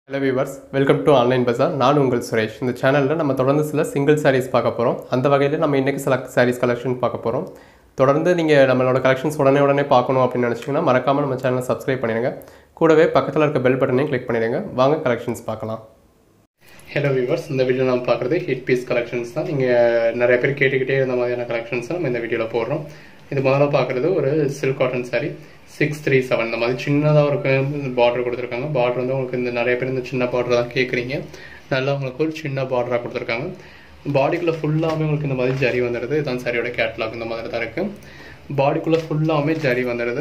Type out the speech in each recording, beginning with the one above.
hello viewers welcome to online bazaar நான் உங்கள் சுரேஷ் இந்த சேனலில் நம்ம தொடர்ந்து சில சிங்கிள் சாரீஸ் பார்க்க போகிறோம் அந்த வகையில் நம்ம இன்றைக்கி சில சாரீஸ் கலெக்ஷன் பார்க்க போகிறோம் தொடர்ந்து நீங்கள் நம்மளோட கலெக்ஷன்ஸ் உடனே உடனே பார்க்கணும் அப்படின்னு நினச்சிங்கன்னா மறக்காமல் நம்ம சேனலை சப்ஸ்கிரைப் பண்ணிடுங்க கூடவே பக்கத்தில் இருக்க பெல் பட்டனையும் கிளிக் பண்ணிடுங்க வாங்க கலெக்ஷன்ஸ் பார்க்கலாம் ஹலோ வியூவர்ஸ் இந்த வீடியோ நம்ம பார்க்குறது ஹிட் பீஸ் கலெக்ஷன்ஸ் தான் நீங்கள் நிறைய பேர் கேட்டுக்கிட்டே இருந்த மாதிரியான கலெக்ஷன்ஸ் நம்ம இந்த வீடியோவில் போடுறோம் இது முதல்ல பார்க்குறது ஒரு silk cotton saree six three seven இந்த மாதிரி சின்னதாக ஒரு பார்டர் கொடுத்துருக்காங்க பார்டர் வந்து உங்களுக்கு இந்த நிறைய பேர் இந்த சின்ன பார்டர் தான் கேட்குறீங்க நல்லா உங்களுக்கு ஒரு சின்ன பார்டராக கொடுத்துருக்காங்க பாடிக்குள்ளே ஃபுல்லாகவே உங்களுக்கு இந்த மாதிரி ஜரி வந்துடுது இதுதான் சரியோட கேட்லாக் இந்த மாதிரி தான் இருக்குது பாடிக்குள்ளே ஃபுல்லாகவே ஜரி வந்துடுது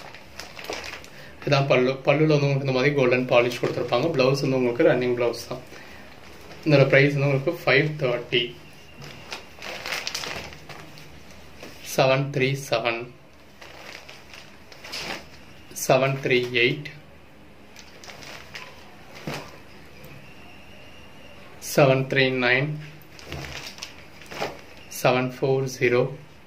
இதான் பல்லு பல்லுல வந்து உங்களுக்கு இந்த மாதிரி கோல்டன் பாலிஷ் கொடுத்துருப்பாங்க ப்ளவுஸ் வந்து உங்களுக்கு ரன்னிங் ப்ளவுஸ் தான் இதோட ப்ரைஸ் வந்து உங்களுக்கு five thirty seven three seven seven three eight seven three nine seven four zero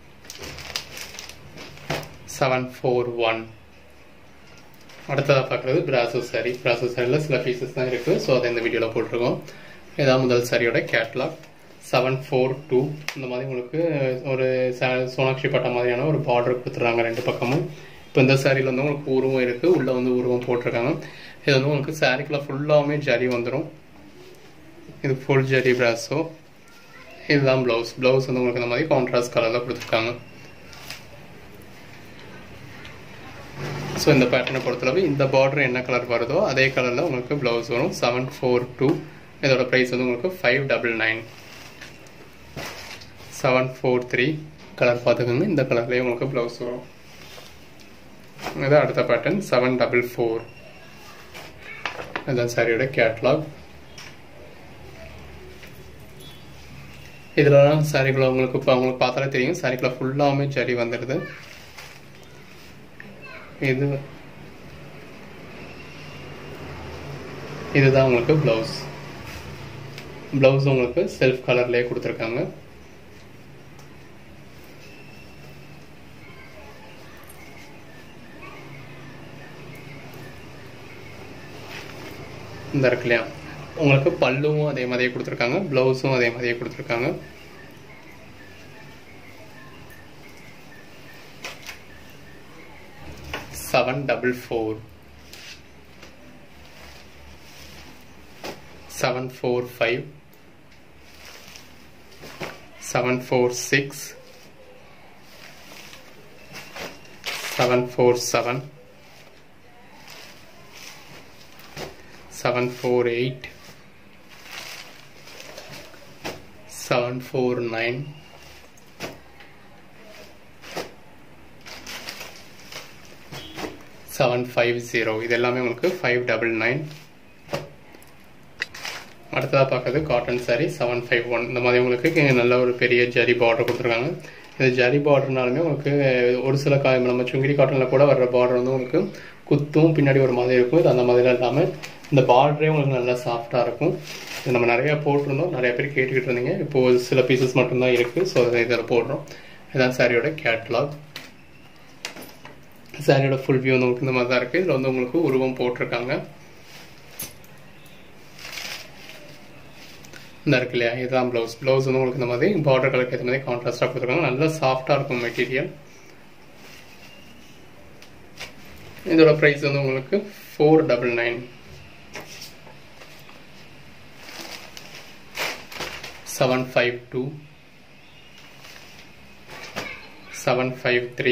seven four one அடுத்ததாக பார்க்குறது பிராசோ சாரி பிராசோ சாரியில் சில பீசஸ் தான் இருக்குது ஸோ அதை இந்த வீடியோவில் போட்டிருக்கோம் இதான் முதல் சாரியோட கேட்லாக் செவன் ஃபோர் டூ இந்த மாதிரி உங்களுக்கு ஒரு சோனாக்ஷி பட்ட மாதிரியான ஒரு பார்டர் கொடுத்துட்றாங்க ரெண்டு பக்கமும் இப்போ இந்த சாரியில் வந்து உங்களுக்கு உருவம் இருக்குது உள்ளே வந்து உருவம் போட்டிருக்காங்க இது வந்து உங்களுக்கு சாரிக்குள்ள ஃபுல்லாகவுமே ஜரி வந்துடும் இது ஃபுல் ஜரி பிராஸோ இதுதான் ப்ளவுஸ் ப்ளவுஸ் வந்து உங்களுக்கு இந்த மாதிரி கான்ட்ராஸ்ட் கலரில் கொடுத்துருக்காங்க ஸோ இந்த பேட்டர்னை பொறுத்தளவு இந்த பார்டர் என்ன கலர் வருதோ அதே கலரில் உங்களுக்கு ப்ளவுஸ் வரும் செவன் ஃபோர் டூ இதோட ப்ரைஸ் வந்து உங்களுக்கு five double nine seven four three colour பார்த்துக்கோங்க இந்த கலர்லேயே உங்களுக்கு ப்ளவுஸ் வரும் இது அடுத்த பேட்டர்ன் செவன் டபுள் ஃபோர் இதுதான் சாரியோட கேட்லாக் இதெல்லாம் சாரிக்குள்ள உங்களுக்கு இப்போ உங்களுக்கு பார்த்தாலே தெரியும் சாரிக்குள்ள ஃபுல்லாமே ஜரி வந்துடுது இது இதுதான் உங்களுக்கு ப்ளவுஸ் ப்ளவுஸ் உங்களுக்கு செல்ஃப் கலர்லேயே கொடுத்துருக்காங்க இந்த இருக்கு இல்லையா உங்களுக்கு பல்லுவும் அதே மாதிரியே கொடுத்துருக்காங்க ப்ளவுஸும் அதே மாதிரியே கொடுத்துருக்காங்க seven double four seven four five seven four six seven four seven seven four eight seven four nine seven five zero இது எல்லாமே உங்களுக்கு ஃபைவ் டபுள் நைன் அடுத்ததாக பார்க்கறது cotton sari seven five one இந்த மாதிரி உங்களுக்கு நல்ல ஒரு பெரிய ஜரி பார்டர் கொடுத்துருக்காங்க இந்த ஜரி பார்டர்னாலுமே உங்களுக்கு ஒரு சில கா நம்ம சுங்கிடி காட்டனில் கூட வர்ற பார்டர் வந்து உங்களுக்கு குத்தும் பின்னாடி ஒரு மாதிரி இருக்கும் இது அந்த மாதிரிலாம் இல்லாமல் இந்த பார்டரே உங்களுக்கு நல்லா சாஃப்டாக இருக்கும் இது நம்ம நிறையா போட்டிருந்தோம் நிறைய பேர் கேட்டுக்கிட்டு இருந்தீங்க இப்போது சில பீசஸ் மட்டும்தான் இருக்குது ஸோ அதை இதில் போடுறோம் இதுதான் சாரியோட கேட்லாக் சாரியோட ஃபுல் வியூ வந்து உங்களுக்கு இந்த மாதிரி தான் இருக்குது இதில் வந்து உங்களுக்கு உருவம் போட்டிருக்காங்க இந்த இருக்கு இல்லையா இதுதான் ப்ளவுஸ் ப்ளவுஸ் வந்து உங்களுக்கு இந்த மாதிரி பார்டர் கலருக்கு ஏற்ற மாதிரி கான்ட்ராஸ்டாக கொடுத்துருக்காங்க நல்லா சாஃப்டாக இருக்கும் மெட்டீரியல் இதோட ப்ரைஸ் வந்து உங்களுக்கு four double nine seven five two seven five three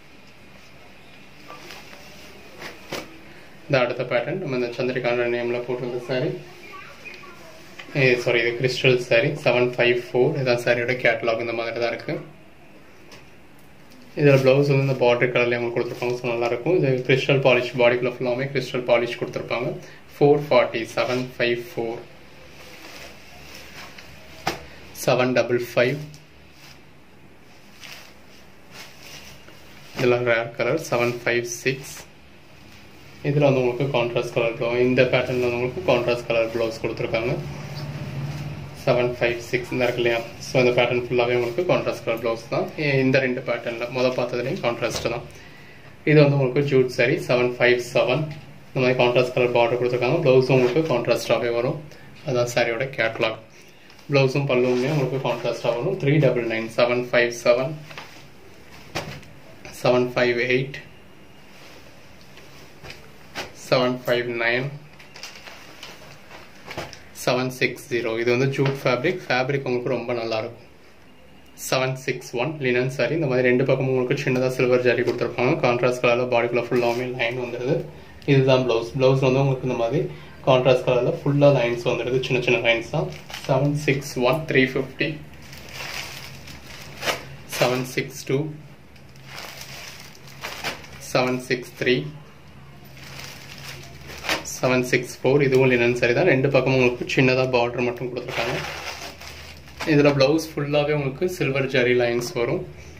இந்த அடுத்த பேட்டர்ன் நம்ம இந்த சந்திரிகாண்ட நேமில் போட்டிருந்த சாரி சாரி இது crystal sari seven five four இதான் சாரியோட கேட்டலாக் இந்த மாதிரி தான் இருக்குது இதில் ப்ளவுஸ் வந்து இந்த பார்டர் கலர்லேயே அவங்க கொடுத்துருப்பாங்க ஸோ நல்லாயிருக்கும் இது கிறிஸ்டல் பாலிஷ் பாடிக்குள்ள ஃபுல்லாமே கிறிஸ்டல் பாலிஷ் கொடுத்துருப்பாங்க four forty seven five four seven double five இதெல்லாம் rare colour seven five six இதில் வந்து உங்களுக்கு கான்ட்ராஸ்ட் கலர் ப்ளவு இந்த பேட்டர்னில் வந்து உங்களுக்கு கான்ட்ராஸ்ட் கலர் ப்ளவுஸ் கொடுத்துருக்காங்க செவன் ஃபைவ் சிக்ஸ் இந்த இருக்கு இல்லையா ஸோ இந்த பேட்டர்ன் ஃபுல்லாகவே உங்களுக்கு கான்ட்ராஸ்ட் கலர் ப்ளவுஸ் தான் இந்த ரெண்டு பேட்டர்னில் மொதல் பார்த்ததுலேயும் கான்ட்ராஸ்ட் தான் இது வந்து உங்களுக்கு jute sari seven five seven இந்த மாதிரி கான்ட்ராஸ்ட் கலர் பார்டர் கொடுத்துருக்காங்க ப்ளவுஸும் உங்களுக்கு கான்ட்ராஸ்டாகவே வரும் அதுதான் சாரியோட கேட்லாக் ப்ளவுஸும் பல்லுவுமே உங்களுக்கு கான்ட்ராஸ்டாக வரும் three double nine seven five seven seven five eight seven five nine seven six zero இது வந்து ஜூட் ஃபேப்ரிக் ஃபேப்ரிக் உங்களுக்கு ரொம்ப நல்லாயிருக்கும் seven six one linen sari இந்த மாதிரி ரெண்டு பக்கமும் உங்களுக்கு சின்னதாக சில்வர் ஜாரி கொடுத்துருப்பாங்க கான்ட்ராஸ்ட் கலரில் பாடிக்குள்ளே ஃபுல்லாகவே லைன் வந்துடுது இதுதான் ப்ளவுஸ் ப்ளவுஸ் வந்து உங்களுக்கு இந்த மாதிரி கான்ட்ராஸ்ட் கலரில் ஃபுல்லாக லைன்ஸ் வந்துடுது சின்ன சின்ன லைன்ஸ் தான் seven six one three fifty seven six two seven six three seven six four இதுவும் லினன் சரி தான் ரெண்டு பக்கமும் உங்களுக்கு சின்னதாக பார்டர் மட்டும் கொடுத்துருக்காங்க இதில் ப்ளவுஸ் ஃபுல்லாகவே உங்களுக்கு சில்வர் ஜரி லைன்ஸ் வரும்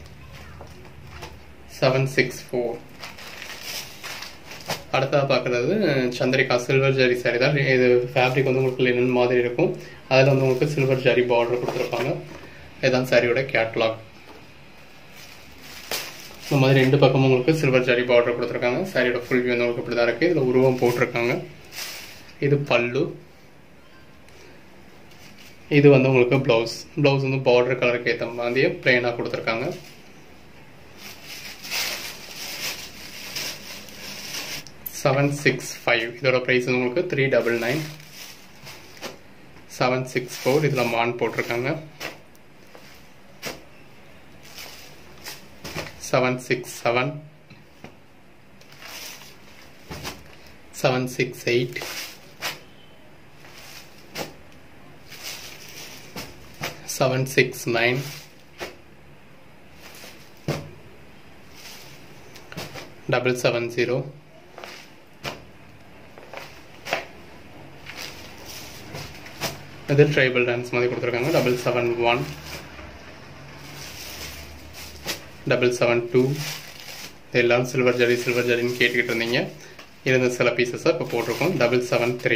செவன் சிக்ஸ் ஃபோர் அடுத்ததாக பார்க்குறது சந்திரிகா சில்வர் ஜரி சாரி தான் இது ஃபேப்ரிக் வந்து உங்களுக்கு லினன் மாதிரி இருக்கும் அதில் வந்து உங்களுக்கு சில்வர் ஜரி பார்டர் கொடுத்துருப்பாங்க இதுதான் சாரியோட கேட்லாக் இந்த மாதிரி ரெண்டு பக்கமும் உங்களுக்கு சில்வர் ஜரி பார்டர் கொடுத்துருக்காங்க சாரியோட ஃபுல் வியூ வந்து உங்களுக்கு இப்படி தான் இருக்குது இதில் உருவம் போட்டிருக்காங்க இது பல்லு இது வந்து உங்களுக்கு ப்ளவுஸ் ப்ளவுஸ் வந்து பார்டர் கலருக்கு ஏற்ற மாதிரியே பிளெயினாக கொடுத்துருக்காங்க செவன் சிக்ஸ் ஃபைவ் இதோட ப்ரைஸ் வந்து உங்களுக்கு three double nine seven six four இதில் மான் போட்டிருக்காங்க seven six seven seven six eight seven six nine double seven zero இது ட்ரைபல் டான்ஸ் மாதிரி கொடுத்துருக்காங்க double seven one double seven two எல்லாம் சில்வர் ஜரி சில்வர் ஜரின்னு கேட்டுக்கிட்டு இருந்தீங்க இருந்த சில பீசஸாக இப்போ போட்டிருக்கோம் டபுள் செவன் த்ரீ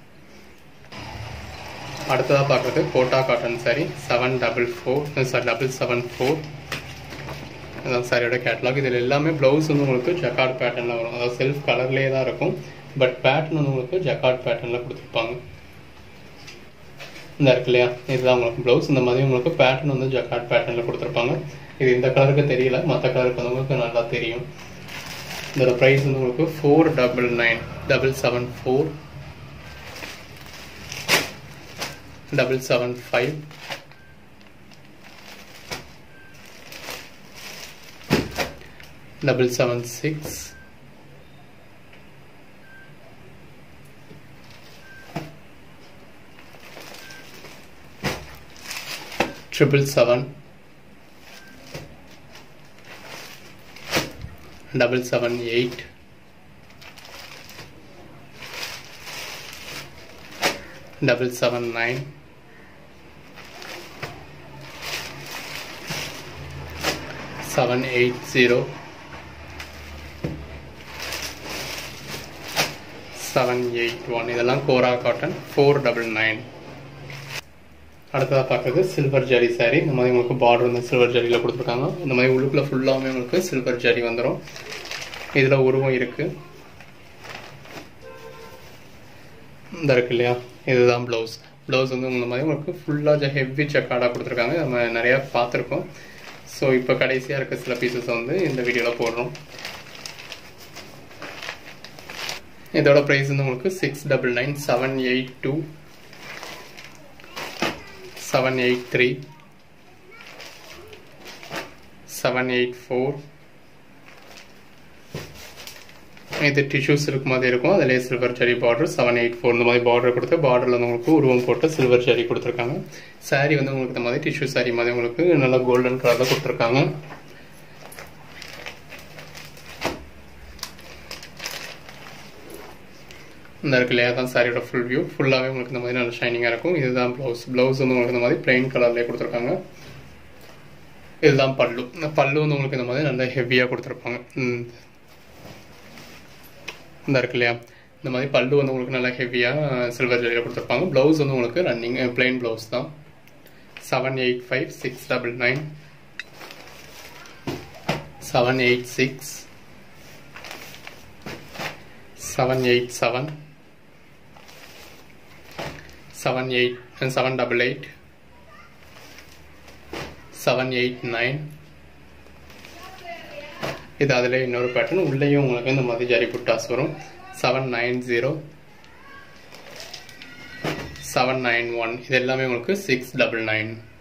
அடுத்ததாக பார்க்குறது Kota cotton sari seven double four sari double seven four அதான் சாரியோட கேட்லாக் இதில் எல்லாமே ப்ளவுஸ் வந்து உங்களுக்கு ஜக்கார்ட் பேட்டர்னில் வரும் அதாவது செல்ஃப் கலர்லேயே தான் இருக்கும் பட் பேட்டர்ன் வந்து உங்களுக்கு ஜக்கார்ட் பேட்டர்னில் கொடுத்துருப்பாங்க இந்த இருக்கு இல்லையா இதுதான் உங்களுக்கு ப்ளவுஸ் இந்த மாதிரி உங்களுக்கு பேட்டர்ன் வந்து ஜக்கார்ட் பேட்டர்னில் கொடுத்துருப்பாங்க இது இந்த கலருக்கு தெரியல மற்ற கலருக்கு வந்து உங்களுக்கு நல்லா தெரியும் இதோட ப்ரைஸ் வந்து உங்களுக்கு four double nine double seven four double seven five double seven six triple seven double seven eight double seven nine seven eight zero seven eight one இதெல்லாம் kora cotton four double nine அடுத்ததாக பார்க்குறது silver zari sorry இந்த மாதிரி உங்களுக்கு border வந்து silver ஜரியில் கொடுத்துருக்காங்க இந்த மாதிரி உள்ளுக்குள்ள ஃபுல்லாகவே உங்களுக்கு சில்வர் ஜரி வந்துடும் இதில் உருவம் இருக்குது இந்த இருக்கு இல்லையா இதுதான் ப்ளவுஸ் ப்ளவுஸ் வந்து இந்த மாதிரி உங்களுக்கு ஃபுல்லாக ஹெவி செக்கார்டாக கொடுத்துருக்காங்க நம்ம நிறையா பார்த்துருக்கோம் ஸோ இப்போ கடைசியாக இருக்க சில பீசஸ் வந்து இந்த வீடியோவில் போடுறோம் இதோட ப்ரைஸ் வந்து உங்களுக்கு six double nine seven eight two seven eight three seven eight four இது டிஷ்யூ சில்க் மாதிரி இருக்கும் அதிலே silver zari border seven eight four இந்த மாதிரி பார்டர் கொடுத்து பார்டரில் வந்து உங்களுக்கு உருவம் போட்டு சில்வர் ஜரி கொடுத்துருக்காங்க சாரீ வந்து உங்களுக்கு இந்த மாதிரி டிஷ்யூ சாரீ மாதிரி உங்களுக்கு நல்லா கோல்டன் கலரில் கொடுத்துருக்காங்க இந்த இருக்கு இல்லையா தான் சாரியோட ஃபுல் வியூ ஃபுல்லாகவே உங்களுக்கு இந்த மாதிரி நல்லா ஷைனிங்காக இருக்கும் இதுதான் ப்ளவுஸ் ப்ளவுஸ் வந்து உங்களுக்கு இந்த மாதிரி பிளெயின் கலர்லேயே கொடுத்துருக்காங்க இதுதான் பல்லு இந்த பல்லு வந்து உங்களுக்கு இந்த மாதிரி நல்லா ஹெவியாக கொடுத்துருப்பாங்க இந்த இருக்கு இல்லையா இந்த மாதிரி பல்லு வந்து உங்களுக்கு நல்லா ஹெவியாக சில்வர் ஜரியில் கொடுத்துருப்பாங்க ப்ளவுஸ் வந்து உங்களுக்கு ரன்னிங் பிளெயின் ப்ளவுஸ் தான் seven eight five six double nine seven eight six seven eight seven seven eight seven double eight seven eight nine இது அதில் இன்னொரு பேட்டர்ன் உள்ளேயும் உங்களுக்கு இந்த மாதிரி ஜரி புட்டாஸ் வரும் seven nine zero seven nine one இது எல்லாமே உங்களுக்கு சிக்ஸ் டபுள் நைன்